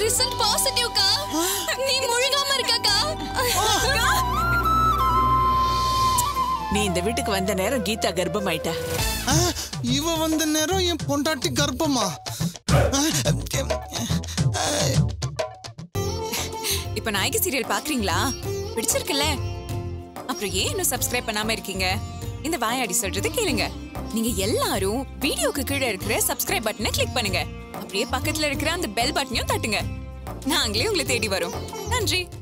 result பாசிட்டிவ்க்கா நீ முழுகாம இருக்கக்கா நீ இந்த வீட்டுக்கு வந்த நேரம் கீதா கர்ப்பமாயிட்டா ஆ, இவ வந்த நேரம் என் பொண்டாட்டி கர்ப்பமா இப்ப நாயகி சீரியல் பாக்குறீங்களா பிடிச்சிருக்குல்ல அப்புறம் ஏன் இன்னும் சப்ஸ்கிரைப் பண்ணாம இருக்கீங்க இந்த வாயாடி சொல்றது கேளுங்க நீங்க எல்லாரும் வீடியோக்கு கீழே இருக்கிற சப்ஸ்கிரைப் பட்டனை கிளிக் பண்ணுங்க அப்படியே பக்கத்துல இருக்கிற அந்த பெல் பட்டனையும் தட்டுங்க நாங்களே உங்களை தேடி வரோம் நன்றி